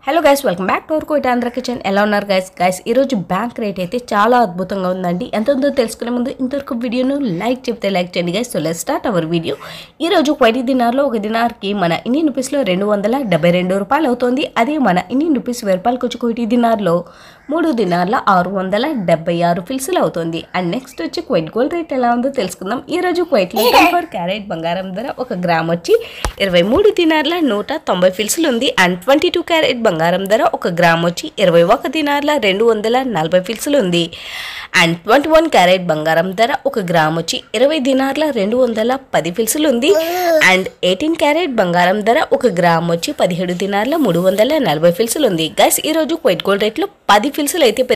hello guys welcome back to our Kuwait Andhra kitchen ఎలా ఉన్నారు guys guys ఈరోజు bank rate అయితే చాలా అద్భుతంగా ఉందండి ఎంత ఉందో తెలుసుకునే ముందు ఇంతవరకు వీడియోను లైక్ చెప్తే లైక్ చేయండి guys so let start our video ఈరోజు వైటి దినార్లో ఒక దినార్కి మన ఇండియన్ రూపీస్లో రెండు వందల డెబ్బై రెండు రూపాయలు అవుతుంది అదే మన ఇండియన్ రూపీస్ వెయ్యి రూపాయలకి వచ్చి కోటి దినార్లో మూడు దినార్ల ఆరు వందల డెబ్బై ఆరు ఫిల్స్లు అవుతుంది అండ్ నెక్స్ట్ వచ్చి క్వైట్ గోల్డ్ రేట్ ఎలా ఉందో తెలుసుకుందాం ఈ రోజు క్వైట్లో ఫర్ క్యారెట్ బంగారం ధర ఒక గ్రామ్ వచ్చి ఇరవై మూడు దినార్ల నూట తొంభై ఫిల్స్లు ఉంది అండ్ ట్వంటీ టూ క్యారెట్ బంగారం ధర ఒక గ్రామ్ వచ్చి ఇరవై ఒక దినార్ల రెండు వందల నలభై ఫిల్స్లు ఉంది అండ్ ట్వంటీ వన్ క్యారెట్ బంగారం ధర ఒక గ్రామ్ వచ్చి ఇరవై దినార్ల రెండు వందల పది ఫిల్స్లు ఉంది అండ్ ఎయిటీన్ క్యారెట్ బంగారం ధర ఒక గ్రామ్ వచ్చి పదిహేడు దినార్ల మూడు వందల నలభై ఫిల్స్లు ఉంది గైస్ ఈరోజు క్వైట్ గోల్డ్ రేట్లో పది ఫిల్స్లు అయితే